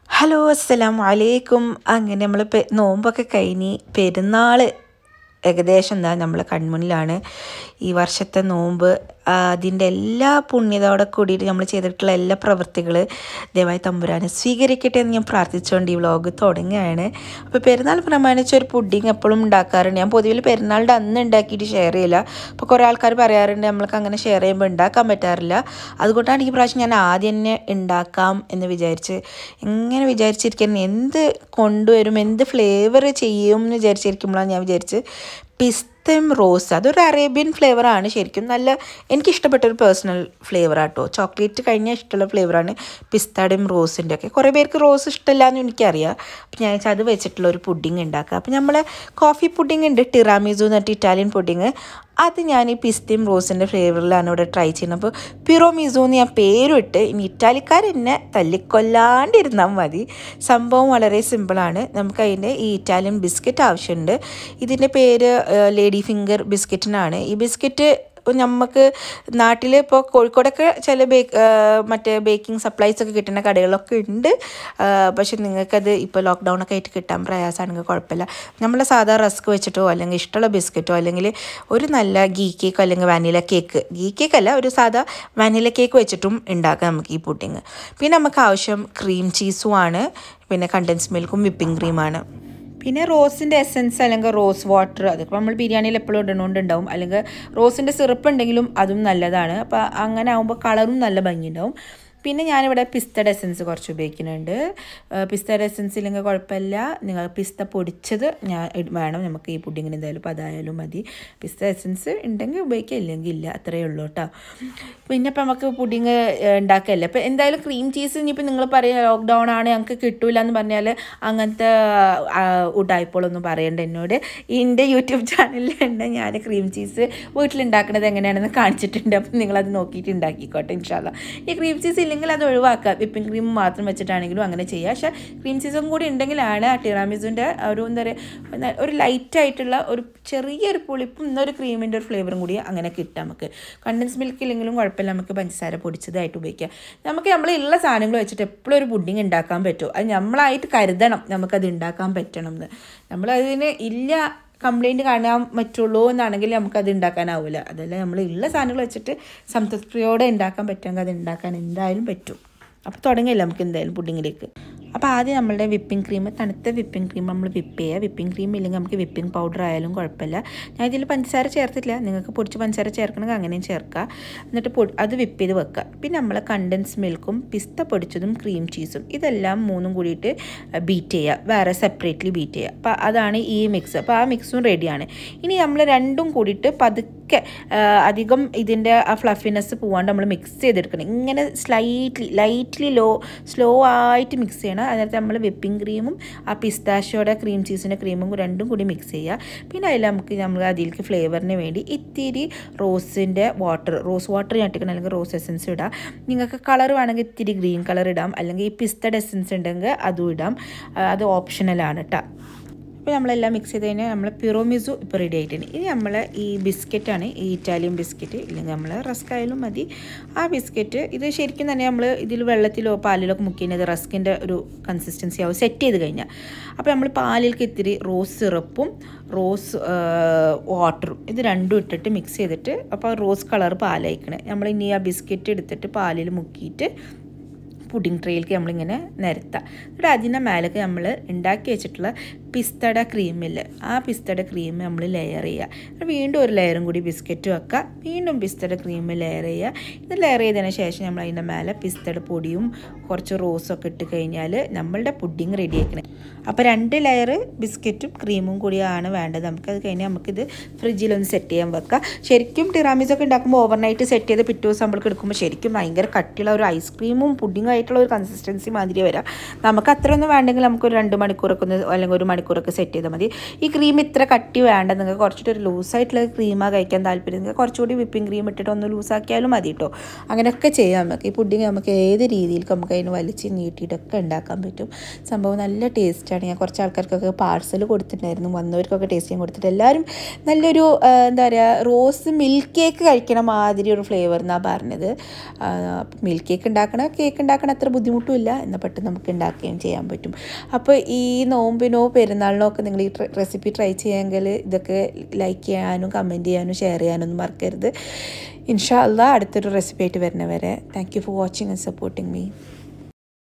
hello അസ്സലാമു അലൈക്കും അങ്ങനെ നമ്മൾ പെ നോമ്പൊക്കെ കഴിഞ്ഞ് പെരുന്നാൾ ഏകദേശം എന്താ നമ്മളെ കൺമുന്നിലാണ് ഈ വർഷത്തെ നോമ്പ് ആ, അതിൻ്റെ എല്ലാ പുണ്യതയോടെ കൂടിയിട്ട് നമ്മൾ ചെയ്തിട്ടുള്ള എല്ലാ പ്രവൃത്തികൾ ദയവായി തമ്പുരാനെ സ്വീകരിക്കട്ടെ എന്ന് ഞാൻ പ്രാർത്ഥിച്ചുകൊണ്ട് ഈ വ്ളോഗ് തുടങ്ങുകയാണ് അപ്പോൾ പെരുന്നാൾ പ്രമാണിച്ച് ഒരു പുഡിങ് എപ്പോഴും ഉണ്ടാക്കാറുണ്ട് ഞാൻ പൊതുവിൽ പെരുന്നാളിൻ്റെ അന്ന് ഉണ്ടാക്കിയിട്ട് ഷെയർ ചെയ്യില്ല അപ്പോൾ കുറേ ആൾക്കാർ പറയാറുണ്ട് നമ്മൾക്ക് അങ്ങനെ ഷെയർ ചെയ്യുമ്പോൾ ഉണ്ടാക്കാൻ പറ്റാറില്ല അതുകൊണ്ടാണ് ഈ പ്രാവശ്യം ഞാൻ ആദ്യം തന്നെ ഉണ്ടാക്കാം എന്ന് വിചാരിച്ച് ഇങ്ങനെ വിചാരിച്ചിരിക്കുന്നത് എന്ത് കൊണ്ടുവരും എന്ത് ഫ്ലേവർ ചെയ്യും എന്ന് വിചാരിച്ചിരിക്കുമ്പോഴാണ് ഞാൻ വിചാരിച്ച് പിസ്തയും റോസ് അതൊരു അറേബ്യൻ ഫ്ലേവറാണ് ശരിക്കും നല്ല എനിക്കിഷ്ടപ്പെട്ട ഒരു പേഴ്സണൽ ഫ്ലേവർ ആട്ടോ ചോക്ലേറ്റ് കഴിഞ്ഞാൽ ഇഷ്ടമുള്ള ഫ്ലേവറാണ് പിസ്താടയും റോസിൻ്റെ ഒക്കെ കുറേ പേർക്ക് റോസ് ഇഷ്ടമില്ല എന്ന് എനിക്കറിയാം അപ്പം ഞാൻ വെച്ചാൽ അത് വെച്ചിട്ടുള്ള ഒരു പുഡിങ് ഉണ്ടാക്കുക അപ്പം നമ്മൾ കോഫി പുഡിങ് ഉണ്ട് ടിറാമിസു എന്ന് പറഞ്ഞിട്ട് ഇറ്റാലിയൻ പുഡിങ് അത് ഞാൻ ഈ പിസ്തയും റോസിൻ്റെ ഫ്ലേവറിലാണ് ഇവിടെ ട്രൈ ചെയ്യുന്നത് അപ്പോൾ പിറോമിസോ എന്ന് ഞാൻ പേരിട്ട് ഇനി ഇറ്റാലിക്കാർ എന്നെ തല്ലിക്കൊല്ലാണ്ടിരുന്നാൽ മതി സംഭവം വളരെ സിമ്പിളാണ് നമുക്ക് അതിൻ്റെ ഈ ഇറ്റാലിയൻ ബിസ്ക്കറ്റ് ആവശ്യമുണ്ട് ഇതിൻ്റെ പേര് ലേഡി ഫിംഗർ ബിസ്ക്കറ്റിനാണ് ഈ ബിസ്ക്കറ്റ് നമുക്ക് നാട്ടിൽ ഇപ്പോൾ കോഴിക്കോടൊക്കെ ചില ബേക്ക് മറ്റേ ബേക്കിംഗ് സപ്ലൈസ് ഒക്കെ കിട്ടുന്ന കടകളൊക്കെ ഉണ്ട് ആ, പക്ഷെ നിങ്ങൾക്കത് ഇപ്പോൾ ലോക്ക്ഡൗൺ ഒക്കെ ആയിട്ട് കിട്ടാൻ പ്രയാസമാണെങ്കിൽ കുഴപ്പമില്ല നമ്മൾ സാധാ റസ്ക് വെച്ചിട്ടോ അല്ലെങ്കിൽ ഇഷ്ടമുള്ള ബിസ്ക്കറ്റോ അല്ലെങ്കിൽ ഒരു നല്ല ഗീ കേക്കോ അല്ലെങ്കിൽ വാനില കേക്ക് ഗീ കേക്ക് അല്ല ഒരു സാധാ വാനില കേക്ക് വെച്ചിട്ടും ഉണ്ടാക്കാം നമുക്ക് ഈ പുഡിങ് പിന്നെ നമുക്ക് ആവശ്യം ക്രീം ചീസും ആണ് പിന്നെ കണ്ടൻസ് മിൽക്കും വിപ്പിംഗ് ക്രീമാണ് പിന്നെ റോസിൻ്റെ എസൻസ് അല്ലെങ്കിൽ റോസ് വാട്ടർ അതൊക്കെ നമ്മൾ ബിരിയാണിയിൽ എപ്പോഴും ഇടണോണ്ടുണ്ടാവും അല്ലെങ്കിൽ റോസിൻ്റെ സിറപ്പ് ഉണ്ടെങ്കിലും അതും നല്ലതാണ് അപ്പോൾ അങ്ങനെ ആകുമ്പോൾ കളറും നല്ല ഭംഗിയുണ്ടാവും പിന്നെ ഞാനിവിടെ പിസ്തയുടെ എസൻസ് കുറച്ച് ഉപയോഗിക്കുന്നുണ്ട് പിസ്തയുടെ എസൻസ് ഇല്ലെങ്കിൽ കുഴപ്പമില്ല നിങ്ങൾ പിസ്ത പൊടിച്ചത് ഞാൻ ഇട് വേണം നമുക്ക് ഈ പുഡിങ്ങിന് എന്തായാലും അപ്പോൾ അതായാലും മതി പിസ്ത എസൻസ് ഉണ്ടെങ്കിൽ ഉപയോഗിക്കുക ഇല്ലെങ്കിൽ ഇല്ല അത്രയേ ഉള്ളൂ കേട്ടോ പിന്നെ ഇപ്പം നമുക്ക് പുഡിങ് ഉണ്ടാക്കല്ലേ അപ്പോൾ എന്തായാലും ക്രീം ചീസ് ഇനിയിപ്പോൾ നിങ്ങൾ പറയുക ലോക്ക്ഡൗൺ ആണ് ഞങ്ങൾക്ക് കിട്ടൂല എന്ന് പറഞ്ഞാൽ അങ്ങനത്തെ ഉടായ്പോളൊന്നും പറയണ്ട എന്നോട് എൻ്റെ യൂട്യൂബ് ചാനലിലുണ്ട് ഞാൻ ക്രീം ചീസ് വീട്ടിലുണ്ടാക്കുന്നത് എങ്ങനെയാണെന്ന് കാണിച്ചിട്ടുണ്ട് അപ്പം നിങ്ങളത് നോക്കിയിട്ട് ഉണ്ടാക്കിക്കോട്ടെ ഇൻഷാല്ല ഈ ക്രീം ചീസ് ഇല്ലെങ്കിൽ അത് ഒഴിവാക്കുക വിപ്പിംഗ് ക്രീം മാത്രം വെച്ചിട്ടാണെങ്കിലും അങ്ങനെ ചെയ്യുക പക്ഷേ ക്രീം ചീസും കൂടി ഉണ്ടെങ്കിലാണ് ആ ടിറാമിസുൻ്റെ ഒരു എന്താ പറയുക ഒരു ലൈറ്റ് ആയിട്ടുള്ള ഒരു ചെറിയൊരു പുളിപ്പും ഇന്നൊരു ക്രീമിൻ്റെ ഒരു ഫ്ലേവറും കൂടി അങ്ങനെ കിട്ടും നമുക്ക് കണ്ടൻസ് മിൽക്ക് ഇല്ലെങ്കിലും കുഴപ്പമില്ല നമുക്ക് പഞ്ചസാര പൊടിച്ചതായിട്ട് ഉപയോഗിക്കാം നമുക്ക് നമ്മൾ ഉള്ള സാധനങ്ങൾ വെച്ചിട്ട് എപ്പോഴും ഒരു പുഡിങ് ഉണ്ടാക്കാൻ പറ്റുമോ അത് നമ്മളായിട്ട് കരുതണം നമുക്കത് ഉണ്ടാക്കാൻ പറ്റണം എന്ന് നമ്മളതിന് ഇല്ല കംപ്ലൈൻറ്റ് കാണാൻ പറ്റുള്ളൂ എന്നാണെങ്കിൽ നമുക്കത് ഉണ്ടാക്കാനാവില്ല അതല്ല നമ്മൾ ഉള്ള സാധനങ്ങൾ വെച്ചിട്ട് സംതൃപ്തിയോടെ ഉണ്ടാക്കാൻ പറ്റുമെങ്കിൽ അത് ഉണ്ടാക്കാൻ എന്തായാലും പറ്റും അപ്പോൾ തുടങ്ങിയല്ലോ നമുക്ക് എന്തായാലും പുഡിങ്ങിലേക്ക് അപ്പോൾ ആദ്യം നമ്മളുടെ വിപ്പിംഗ് ക്രീം തണുത്ത വിപ്പിംഗ് ക്രീം നമ്മൾ വിപ്പ് ചെയ്യുക വിപ്പിംഗ് ക്രീം ഇല്ലെങ്കിൽ നമുക്ക് വിപ്പിംഗ് പൗഡർ ആയാലും കുഴപ്പമില്ല ഞാൻ ഇതിൽ പഞ്ചസാര ചേർത്തിട്ടില്ല നിങ്ങൾക്ക് പൊടിച്ച് പഞ്ചസാര ചേർക്കണമെങ്കിൽ അങ്ങനെയും ചേർക്കുക എന്നിട്ട് പൊടി അത് വിപ്പ് ചെയ്ത് വെക്കുക പിന്നെ നമ്മൾ കണ്ടൻസ് മിൽക്കും പിസ്ത പൊടിച്ചതും ക്രീം ചീസും ഇതെല്ലാം മൂന്നും കൂടിയിട്ട് ബീറ്റ് ചെയ്യുക വേറെ സെപ്പറേറ്റ്ലി ബീറ്റ് ചെയ്യുക അപ്പോൾ അതാണ് ഈ മിക്സ് അപ്പോൾ ആ മിക്സും റെഡിയാണ് ഇനി നമ്മൾ രണ്ടും കൂടിയിട്ട് പതുക്കെ ആ, അധികം ഇതിൻ്റെ ആ ഫ്ലഫിനെസ് പോവാണ്ട് നമ്മൾ മിക്സ് ചെയ്തെടുക്കണം ഇങ്ങനെ സ്ലൈറ്റ്ലി ലൈറ്റ്ലി ലോ സ്ലോ ആയിട്ട് മിക്സ് ചെയ്യണം അതിനകത്ത് നമ്മൾ വിപ്പിംഗ് ക്രീമും ആ പിസ്താഷോയുടെ ക്രീം ചീസിൻ്റെ ക്രീമും രണ്ടും കൂടി മിക്സ് ചെയ്യുക പിന്നെ അതിൽ നമുക്ക് നമ്മൾ അതിലേക്ക് ഫ്ലേവറിന് വേണ്ടി ഇത്തിരി റോസിൻ്റെ വാട്ടർ റോസ് വാട്ടർ ഞാട്ടിക്കണം അല്ലെങ്കിൽ റോസ് എസൻസ് ഇടാം നിങ്ങൾക്ക് കളർ വേണമെങ്കിൽ ഇത്തിരി ഗ്രീൻ കളർ ഇടാം അല്ലെങ്കിൽ ഈ പിസ്തയുടെ എസൻസ് ഉണ്ടെങ്കിൽ അതും ഇടാം ആ, അത് ഓപ്ഷണലാണ് കേട്ടോ അപ്പോൾ നമ്മളെല്ലാം മിക്സ് ചെയ്ത് കഴിഞ്ഞാൽ നമ്മൾ പിറോമിസു ഇപ്പോൾ റെഡി ആയിട്ടുണ്ട് ഇനി നമ്മൾ ഈ ബിസ്ക്കറ്റാണ് ഈ ഇറ്റാലിയൻ ബിസ്ക്കറ്റ് ഇല്ലെങ്കിൽ നമ്മൾ റസ്ക് ആയാലും മതി ആ ബിസ്ക്കറ്റ് ഇത് ശരിക്കും തന്നെ നമ്മൾ ഇതിൽ വെള്ളത്തിലോ പാലിലോ ഒക്കെ മുക്കിയത് റസ്കിൻ്റെ ഒരു കൺസിസ്റ്റൻസി ആവും സെറ്റ് ചെയ്ത് കഴിഞ്ഞാൽ അപ്പോൾ നമ്മൾ പാലിലേക്ക് ഇത്തിരി റോസ് സിറപ്പും റോസ് വാട്ടറും ഇത് രണ്ടും ഇട്ടിട്ട് മിക്സ് ചെയ്തിട്ട് അപ്പോൾ റോസ് കളർ പാലയക്കണേ നമ്മൾ ഇനി ആ ബിസ്ക്കറ്റ് എടുത്തിട്ട് പാലിൽ മുക്കിയിട്ട് പുഡിംഗ് ട്രേയിലേക്ക് നമ്മളിങ്ങനെ നിരത്താം എന്നിട്ട് അതിൻ്റെ മേലേക്ക് നമ്മൾ ഉണ്ടാക്കി വെച്ചിട്ടുള്ള പിസ്തയുടെ ക്രീമില്ല ആ പിസ്തയുടെ ക്രീം നമ്മൾ ലെയർ ചെയ്യുക എന്നിട്ട് വീണ്ടും ഒരു ലെയറും കൂടി ബിസ്ക്കറ്റ് വെക്കുക വീണ്ടും പിസ്തയുടെ ക്രീം ലെയർ ചെയ്യുക ഇത് ലെയർ ചെയ്തതിന് ശേഷം നമ്മൾ അതിൻ്റെ മേലെ പിസ്തയുടെ പൊടിയും കുറച്ച് റോസും ഒക്കെ ഇട്ട് കഴിഞ്ഞാൽ നമ്മളുടെ പുഡിംഗ് റെഡി ആക്കണേ അപ്പോൾ രണ്ട് ലെയർ ബിസ്ക്കറ്റും ക്രീമും കൂടിയാണ് വേണ്ടത് നമുക്ക് അത് കഴിഞ്ഞാൽ നമുക്കിത് ഫ്രിഡ്ജിലൊന്ന് സെറ്റ് ചെയ്യാൻ വെക്കാം ശരിക്കും ടിറാമിസ് ഒക്കെ ഉണ്ടാക്കുമ്പോൾ ഓവർനൈറ്റ് സെറ്റ് ചെയ്ത് പിറ്റേ ദിവസം നമ്മൾക്ക് എടുക്കുമ്പോൾ ശരിക്കും ഭയങ്കര കട്ടിയുള്ള ഒരു ഐസ്ക്രീമും പുഡിങ്ങും ആയിട്ടുള്ള ഒരു കൺസിസ്റ്റൻസി മാതിരി വരാം നമുക്ക് അത്രയൊന്നും വേണ്ടെങ്കിൽ നമുക്ക് ഒരു രണ്ട് മണിക്കൂറൊക്കെ ഒന്ന് അല്ലെങ്കിൽ ഒരു മണിക്കൂർ മണിക്കൂറൊക്കെ സെറ്റ് ചെയ്താൽ മതി ഈ ക്രീം ഇത്ര കട്ടി വേണ്ട നിങ്ങൾക്ക് കുറച്ചുകൂടി ഒരു ലൂസായിട്ടുള്ള ക്രീമാണ് കഴിക്കാൻ താല്പര്യം നിങ്ങൾക്ക് കുറച്ചുകൂടി വിപ്പിംഗ് ക്രീം ഇട്ടിട്ട് ഒന്ന് ലൂസാക്കിയാലും മതി കേട്ടോ അങ്ങനെയൊക്കെ ചെയ്യാം നമുക്ക് ഈ പുഡിങ് നമുക്ക് ഏത് രീതിയിൽ നമുക്ക് അതിന് വലിച്ച് നീട്ടിയിട്ടൊക്കെ ഉണ്ടാക്കാൻ പറ്റും സംഭവം നല്ല ടേസ്റ്റാണ് ഞാൻ കുറച്ച് ആൾക്കാർക്കൊക്കെ പാർസൽ കൊടുത്തിട്ടുണ്ടായിരുന്നു വന്നവർക്കൊക്കെ ടേസ്റ്റ് ചെയ്യാൻ കൊടുത്തിട്ട് എല്ലാവരും നല്ലൊരു ആ, എന്താ പറയുക റോസ് മിൽക്ക് കേക്ക് കഴിക്കണ മാതിരി ഒരു ഫ്ലേവർ എന്നാണ് പറഞ്ഞത് മിൽക്ക് കേക്ക് ഉണ്ടാക്കണ കേക്ക് ഉണ്ടാക്കണ അത്ര ബുദ്ധിമുട്ടുമില്ല എന്നാൽ പെട്ടെന്ന് നമുക്ക് ഉണ്ടാക്കുകയും ചെയ്യാൻ പറ്റും അപ്പോൾ ഈ നോമ്പിനോ പെരുന്നാളിനോ ഒക്കെ നിങ്ങൾ ഈ റെസിപ്പി ട്രൈ ചെയ്യാമെങ്കിൽ ഇതൊക്കെ ലൈക്ക് ചെയ്യാനും കമൻറ്റ് ചെയ്യാനും ഷെയർ ചെയ്യാനൊന്നും മറക്കരുത് ഇൻഷാ അല്ലാ അടുത്തൊരു റെസിപ്പി ആയിട്ട് വരുന്നവരെ thank you for watching and supporting me